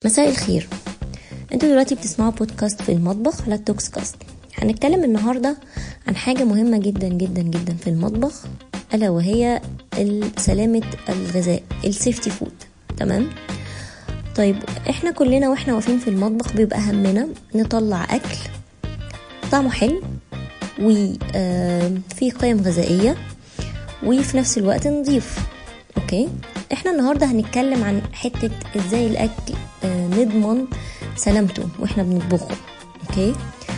مساء الخير انتوا دلوقتي بتسمعوا بودكاست في المطبخ على التوكس كاست هنتكلم النهارده عن حاجة مهمة جدا جدا جدا في المطبخ ألا وهي سلامة الغذاء السيفتي فود تمام طيب احنا كلنا واحنا واقفين في المطبخ بيبقى همنا نطلع أكل طعمه حلو وفي قيم غذائية وفي نفس الوقت نضيف اوكي احنا النهارده هنتكلم عن حته ازاي الاكل آه نضمن سلامته واحنا بنطبخه اوكي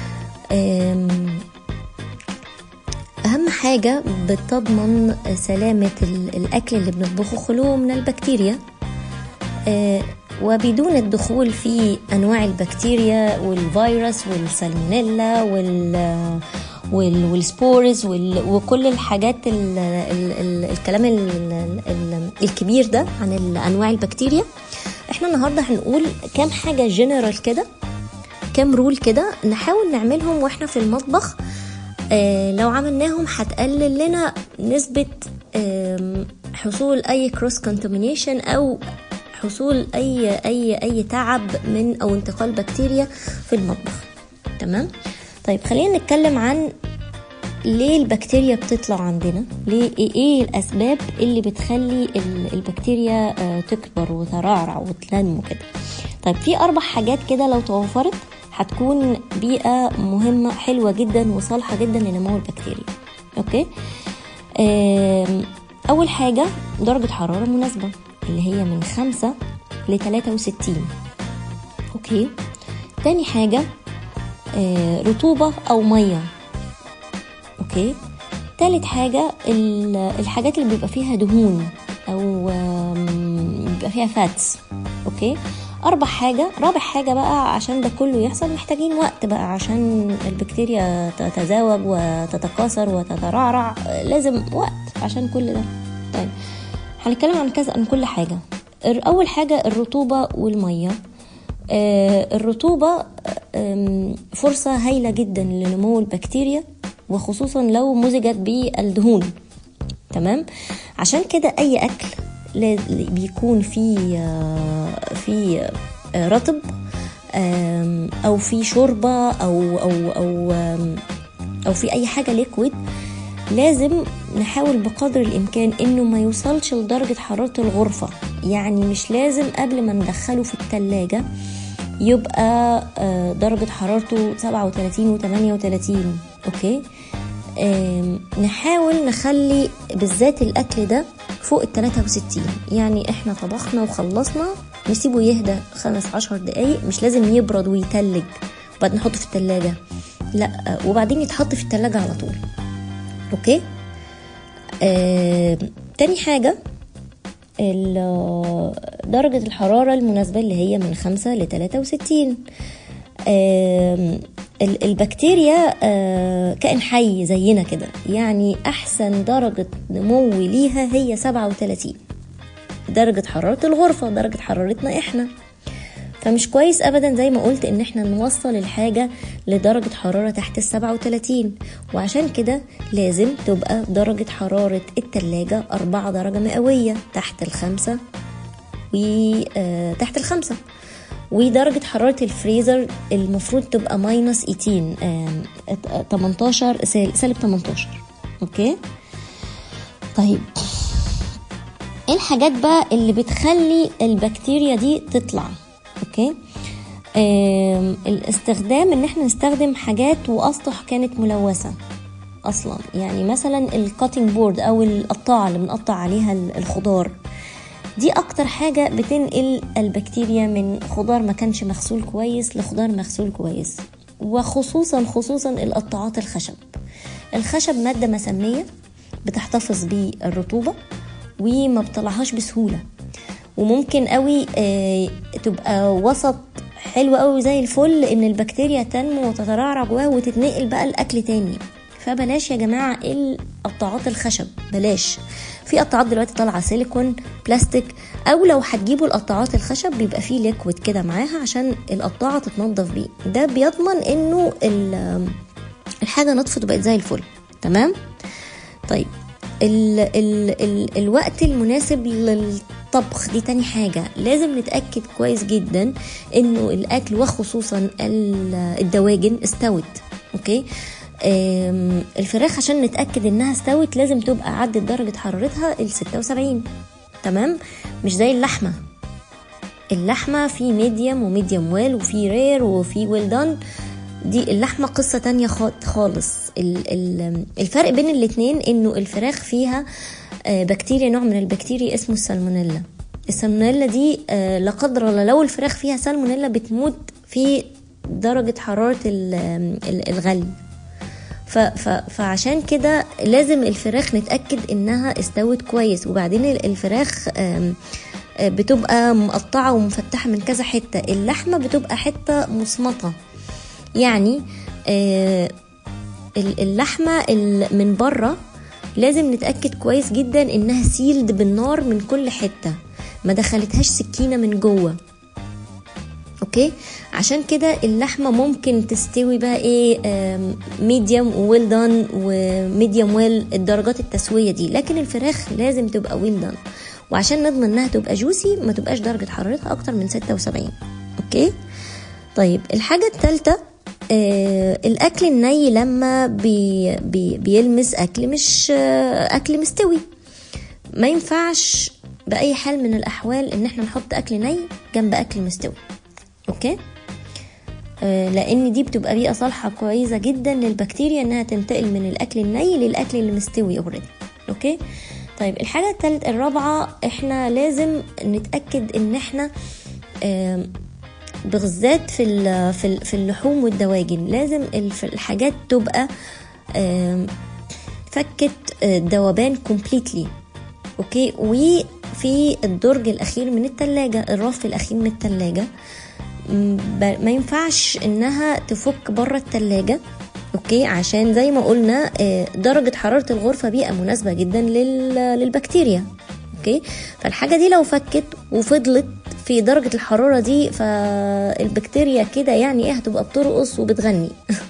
اهم حاجه بتضمن سلامه الاكل اللي بنطبخه خلوه من البكتيريا آه وبدون الدخول في انواع البكتيريا والفيروس والسالمونيلا وال والسبورز وكل الحاجات ال ال ال الكلام ال ال الكبير ده عن انواع البكتيريا احنا النهارده هنقول كام حاجه جنرال كده كام رول كده نحاول نعملهم واحنا في المطبخ اه لو عملناهم هتقلل لنا نسبه اه حصول اي كروس كونتامينيشن او حصول اي اي اي تعب من او انتقال بكتيريا في المطبخ تمام طيب خلينا نتكلم عن ليه البكتيريا بتطلع عندنا ليه ايه الاسباب اللي بتخلي البكتيريا تكبر وترعرع وتنمو كده طيب في اربع حاجات كده لو توفرت هتكون بيئة مهمة حلوة جدا وصالحة جدا لنمو البكتيريا اوكي اول حاجة درجة حرارة مناسبة اللي هي من خمسة لتلاتة وستين اوكي تاني حاجة رطوبة أو مية أوكي تالت حاجة الحاجات اللي بيبقى فيها دهون أو بيبقى فيها فاتس أوكي أربع حاجة رابع حاجة بقى عشان ده كله يحصل محتاجين وقت بقى عشان البكتيريا تتزاوج وتتكاثر وتترعرع لازم وقت عشان كل ده طيب هنتكلم عن كذا عن كل حاجة أول حاجة الرطوبة والمية آه الرطوبة آه فرصة هايلة جدا لنمو البكتيريا وخصوصا لو مزجت بالدهون تمام عشان كده أي أكل بيكون فيه آه في رطب أو في شوربة أو أو أو أو في أي حاجة ليكويد لازم نحاول بقدر الإمكان إنه ما يوصلش لدرجة حرارة الغرفة يعني مش لازم قبل ما ندخله في التلاجة يبقى درجة حرارته سبعة وتلاتين وتمانية وتلاتين أوكي نحاول نخلي بالذات الأكل ده فوق التلاتة وستين يعني احنا طبخنا وخلصنا نسيبه يهدى خمس عشر دقايق مش لازم يبرد ويتلج وبعدين نحطه في التلاجة لا وبعدين يتحط في التلاجة على طول اوكي آه، تاني حاجة درجة الحرارة المناسبة اللي هي من خمسة لتلاتة وستين آه، البكتيريا آه، كائن حي زينا كده يعني أحسن درجة نمو ليها هي سبعة وتلاتين درجة حرارة الغرفة درجة حرارتنا احنا فمش كويس ابدا زي ما قلت ان احنا نوصل الحاجة لدرجة حرارة تحت السبعة وتلاتين وعشان كده لازم تبقى درجة حرارة التلاجة أربعة درجة مئوية تحت الخمسة وتحت الخمسة ودرجة حرارة الفريزر المفروض تبقى ماينس 18 18 سالب 18 اوكي طيب ايه الحاجات بقى اللي بتخلي البكتيريا دي تطلع اوكي الاستخدام ان احنا نستخدم حاجات واسطح كانت ملوثه اصلا يعني مثلا الكاتنج بورد او القطاعه اللي بنقطع عليها الخضار دي اكتر حاجه بتنقل البكتيريا من خضار ما كانش مغسول كويس لخضار مغسول كويس وخصوصا خصوصا القطاعات الخشب الخشب ماده مسميه بتحتفظ بالرطوبه وما بتطلعهاش بسهوله وممكن قوي آه تبقى وسط حلو قوي زي الفل ان البكتيريا تنمو وتترعرع جواها وتتنقل بقى الاكل تاني فبلاش يا جماعه القطاعات الخشب بلاش في قطاعات دلوقتي طالعه سيليكون بلاستيك او لو هتجيبوا القطاعات الخشب بيبقى فيه ليكويد كده معاها عشان القطاعه تتنضف بيه ده بيضمن انه الحاجه نطفت وبقت زي الفل تمام طيب ال ال ال الوقت المناسب الطبخ دي تاني حاجة لازم نتأكد كويس جدا انه الاكل وخصوصا الدواجن استوت اوكي الفراخ عشان نتأكد انها استوت لازم تبقى عدت درجة حرارتها ال 76 تمام مش زي اللحمة اللحمة في ميديوم وميديوم ويل وفي رير وفي ويل دان دي اللحمة قصة تانية خالص الفرق بين الاتنين انه الفراخ فيها آه، بكتيريا نوع من البكتيريا اسمه السالمونيلا السالمونيلا دي آه، لا قدر الله لو الفراخ فيها سالمونيلا بتموت في درجة حرارة الغلي فعشان كده لازم الفراخ نتأكد انها استوت كويس وبعدين الفراخ آه، بتبقى مقطعة ومفتحة من كذا حتة اللحمة بتبقى حتة مصمطة يعني اللحمة من بره لازم نتأكد كويس جدا انها سيلد بالنار من كل حتة ما دخلتهاش سكينة من جوه اوكي عشان كده اللحمه ممكن تستوي بقى ايه ميديوم ويل دان وميديوم ويل الدرجات التسويه دي لكن الفراخ لازم تبقى ويل دان وعشان نضمن انها تبقى جوسي ما تبقاش درجه حرارتها اكتر من 76 اوكي طيب الحاجه الثالثه آه الاكل الني لما بي بي بيلمس اكل مش آه اكل مستوي ما ينفعش باي حال من الاحوال ان احنا نحط اكل ني جنب اكل مستوي اوكي آه لان دي بتبقى بيئه صالحه كويسه جدا للبكتيريا انها تنتقل من الاكل الني للاكل اللي مستوي اوريدي اوكي طيب الحاجه الثالثه الرابعه احنا لازم نتاكد ان احنا آه بالذات في في اللحوم والدواجن لازم الحاجات تبقى فكت ذوبان كومبليتلي اوكي وفي الدرج الاخير من التلاجة الرف الاخير من التلاجة ما ينفعش انها تفك بره التلاجة اوكي عشان زي ما قلنا آه، درجة حرارة الغرفة بيئة مناسبة جدا للبكتيريا اوكي فالحاجة دي لو فكت وفضلت في درجة الحرارة دي فالبكتيريا كده يعني ايه هتبقى بترقص وبتغني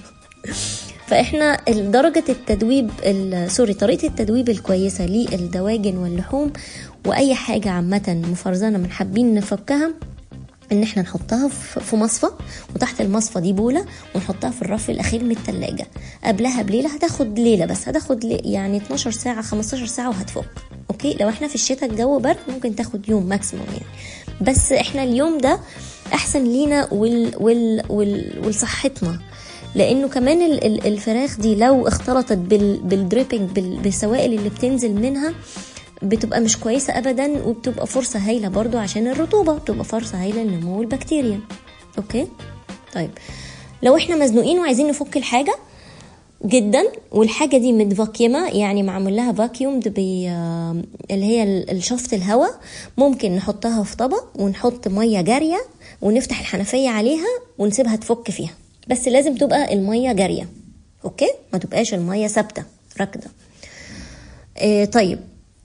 فاحنا درجة التدويب سوري طريقة التدويب الكويسة للدواجن واللحوم واي حاجة عامة مفرزنة من حابين نفكها ان احنا نحطها في مصفى وتحت المصفى دي بوله ونحطها في الرف الاخير من التلاجة قبلها بليله هتاخد ليله بس هتاخد يعني 12 ساعه 15 ساعه وهتفك اوكي لو احنا في الشتاء الجو برد ممكن تاخد يوم ماكسيموم يعني بس احنا اليوم ده احسن لينا وال وال وال ولصحتنا لانه كمان الفراخ دي لو اختلطت بالدريبنج بالسوائل اللي بتنزل منها بتبقى مش كويسة أبدا وبتبقى فرصة هايلة برضو عشان الرطوبة بتبقى فرصة هايلة لنمو البكتيريا أوكي طيب لو احنا مزنوقين وعايزين نفك الحاجة جدا والحاجة دي متفاكيمة يعني معمول لها فاكيوم بي اللي هي الشفط الهواء ممكن نحطها في طبق ونحط مية جارية ونفتح الحنفية عليها ونسيبها تفك فيها بس لازم تبقى المية جارية اوكي ما تبقاش المية ثابتة راكدة إيه طيب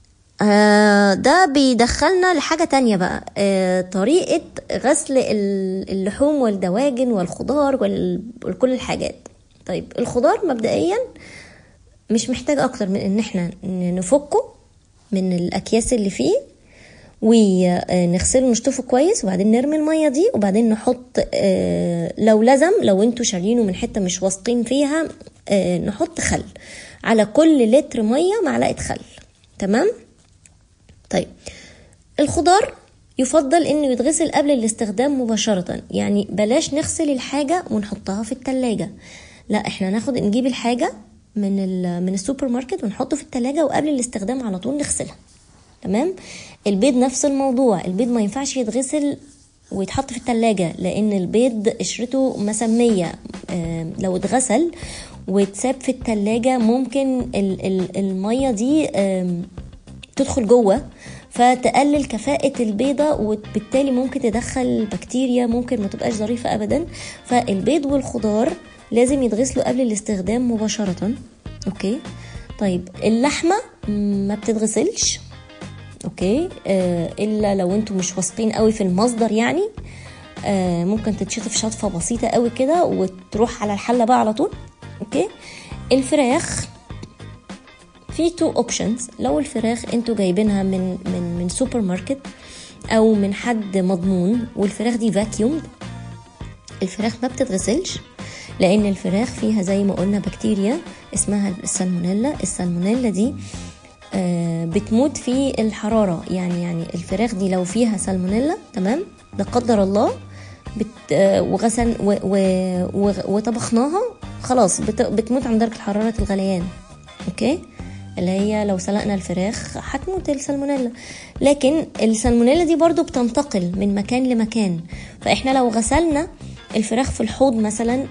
آه ده بيدخلنا لحاجة تانية بقى آه طريقة غسل اللحوم والدواجن والخضار وكل الحاجات طيب الخضار مبدئيا مش محتاج اكتر من ان احنا نفكه من الاكياس اللي فيه ونغسله ونشطفه كويس وبعدين نرمي الميه دي وبعدين نحط آه، لو لزم لو انتوا شارينه من حته مش واثقين فيها آه، نحط خل على كل لتر ميه معلقه خل تمام طيب الخضار يفضل انه يتغسل قبل الاستخدام مباشرة يعني بلاش نغسل الحاجة ونحطها في التلاجة لا احنا ناخد نجيب الحاجة من من السوبر ماركت ونحطه في التلاجة وقبل الاستخدام على طول نغسلها تمام البيض نفس الموضوع البيض ما ينفعش يتغسل ويتحط في التلاجة لأن البيض قشرته مسمية لو اتغسل واتساب في التلاجة ممكن المية دي تدخل جوه فتقلل كفاءة البيضة وبالتالي ممكن تدخل بكتيريا ممكن ما تبقاش ظريفة أبدا فالبيض والخضار لازم يتغسلوا قبل الاستخدام مباشرة اوكي طيب اللحمة ما بتتغسلش اوكي آه الا لو انتم مش واثقين قوي في المصدر يعني آه ممكن تتشطف شطفه بسيطه قوي كده وتروح على الحله بقى على طول اوكي الفراخ في تو اوبشنز لو الفراخ انتوا جايبينها من من من سوبر ماركت او من حد مضمون والفراخ دي فاكيوم الفراخ ما بتتغسلش لان الفراخ فيها زي ما قلنا بكتيريا اسمها السالمونيلا السالمونيلا دي آه، بتموت في الحرارة يعني يعني الفراخ دي لو فيها سالمونيلا تمام لا قدر الله بت آه، وغسل و و و وطبخناها خلاص بت بتموت عند درجة حرارة الغليان اوكي اللي هي لو سلقنا الفراخ هتموت السالمونيلا لكن السالمونيلا دي برضو بتنتقل من مكان لمكان فاحنا لو غسلنا الفراخ في الحوض مثلا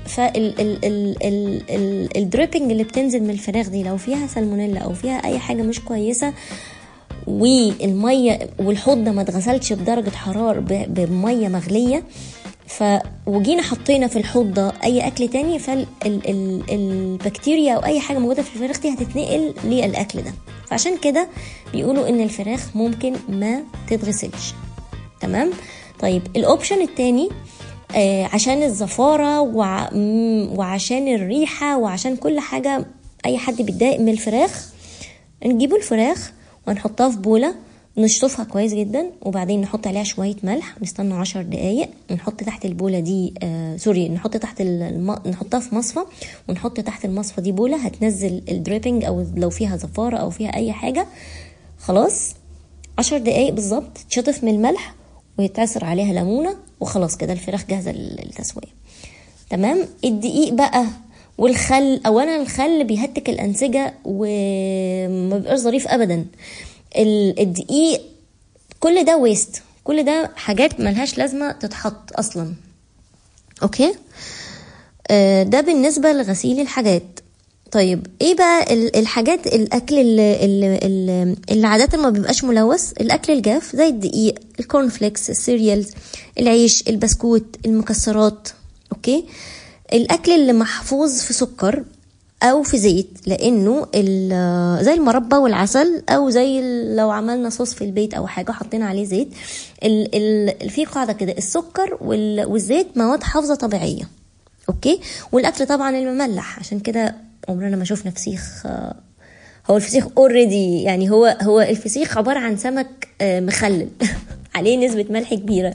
فالدريبنج اللي بتنزل من الفراخ دي لو فيها سالمونيلا او فيها اي حاجه مش كويسه والميه والحوض ده ما اتغسلش بدرجه حراره ب- بميه مغليه ف وجينا حطينا في الحوض ده اي اكل تاني فالبكتيريا او اي حاجه موجوده في الفراخ دي هتتنقل للاكل ده فعشان كده بيقولوا ان الفراخ ممكن ما تتغسلش تمام طيب الاوبشن التاني آه عشان الزفاره وع... مم، وعشان الريحه وعشان كل حاجه اي حد بيتضايق من الفراخ نجيبوا الفراخ ونحطها في بوله نشطفها كويس جدا وبعدين نحط عليها شويه ملح نستنى عشر دقايق نحط تحت البوله دي آه سوري نحط تحت الم... نحطها في مصفى ونحط تحت المصفى دي بوله هتنزل الدريبنج او لو فيها زفاره او فيها اي حاجه خلاص عشر دقايق بالظبط تشطف من الملح ويتعصر عليها ليمونه وخلاص كده الفراخ جاهزه للتسويه تمام الدقيق بقى والخل اولا الخل بيهتك الانسجه وما بيبقاش ظريف ابدا ال- الدقيق كل ده ويست كل ده حاجات ملهاش لازمه تتحط اصلا اوكي آه، ده بالنسبه لغسيل الحاجات طيب ايه بقى ال- الحاجات الاكل اللي, اللي, اللي, اللي عاده ما بيبقاش ملوث الاكل الجاف زي الدقيق الكورن فليكس السيريالز العيش البسكوت المكسرات اوكي الاكل اللي محفوظ في سكر او في زيت لانه ال- زي المربى والعسل او زي ال- لو عملنا صوص في البيت او حاجه حطينا عليه زيت ال ال في قاعده كده السكر وال- والزيت مواد حافظه طبيعيه اوكي والاكل طبعا المملح عشان كده عمرنا ما شفنا فسيخ آه، هو الفسيخ اوريدي يعني هو هو الفسيخ عباره عن سمك آه، مخلل عليه نسبه ملح كبيره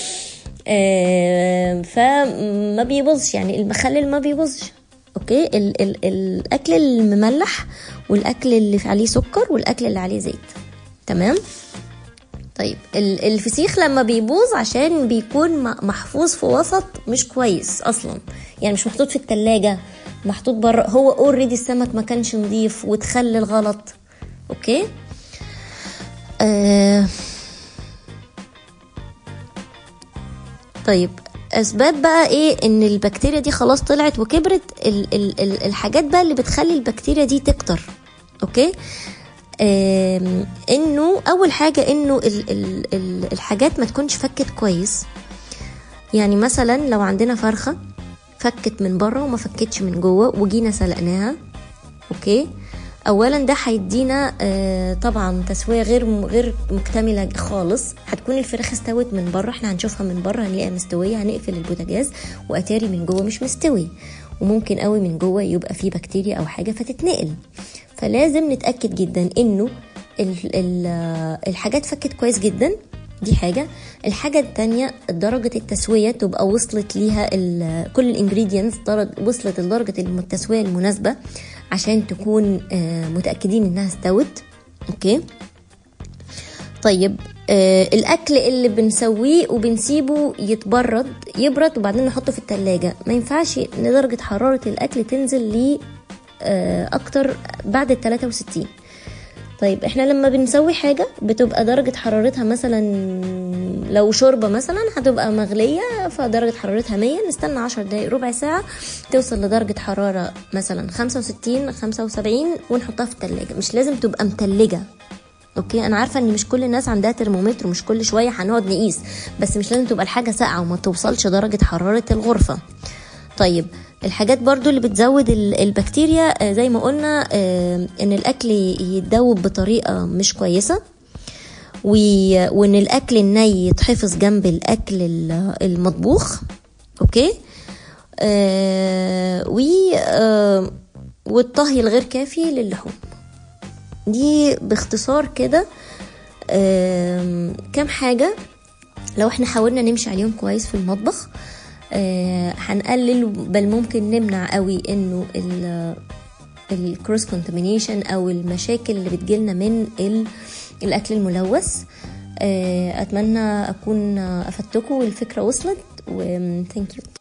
آه، فما بيبوظش يعني المخلل ما بيبوظش اوكي ال ال الاكل المملح والاكل اللي عليه سكر والاكل اللي عليه زيت تمام طيب ال- الفسيخ لما بيبوظ عشان بيكون م- محفوظ في وسط مش كويس اصلا يعني مش محطوط في التلاجة محطوط بره هو اوريدي السمك ما كانش نظيف واتخلل غلط اوكي آه طيب اسباب بقى ايه ان البكتيريا دي خلاص طلعت وكبرت ال ال ال الحاجات بقى اللي بتخلي البكتيريا دي تكتر اوكي آم، انه اول حاجه انه ال ال ال الحاجات ما تكونش فكت كويس يعني مثلا لو عندنا فرخه فكت من بره وما فكتش من جوه وجينا سلقناها اوكي اولا ده هيدينا آه، طبعا تسويه غير غير مكتمله خالص هتكون الفراخ استوت من بره احنا هنشوفها من بره هنلاقيها مستويه هنقفل البوتاجاز واتاري من جوه مش مستوي وممكن قوي من جوه يبقى فيه بكتيريا او حاجه فتتنقل فلازم نتاكد جدا انه ال ال الحاجات فكت كويس جدا دي حاجة الحاجة التانية درجة التسوية تبقى وصلت ليها ال- كل الانجريدينتس وصلت لدرجة التسوية المناسبة عشان تكون آه، متأكدين انها استوت اوكي طيب آه الاكل اللي بنسويه وبنسيبه يتبرد يبرد وبعدين نحطه في التلاجة ما ينفعش ان درجة حرارة الاكل تنزل ل آه اكتر بعد ال 63 طيب احنا لما بنسوي حاجة بتبقى درجة حرارتها مثلا لو شوربة مثلا هتبقى مغلية فدرجة حرارتها 100 نستنى 10 دقايق ربع ساعة توصل لدرجة حرارة مثلا 65 75 ونحطها في التلاجة مش لازم تبقى متلجة اوكي انا عارفه ان مش كل الناس عندها ترمومتر ومش كل شويه هنقعد نقيس بس مش لازم تبقى الحاجه ساقعه وما توصلش درجه حراره الغرفه طيب الحاجات برضو اللي بتزود ال- البكتيريا آه، زي ما قلنا آه، ان الاكل يتدوب بطريقه مش كويسه و- وان الاكل الني يتحفظ جنب الاكل ال- المطبوخ اوكي آه و آه والطهي الغير كافي للحوم دي باختصار كده آم، كام حاجة لو احنا حاولنا نمشي عليهم كويس في المطبخ آه، هنقلل بل ممكن نمنع قوي انه الكروس كونتامينيشن او المشاكل اللي بتجيلنا من ال- الاكل الملوث آه، اتمنى اكون افدتكم والفكره وصلت و thank you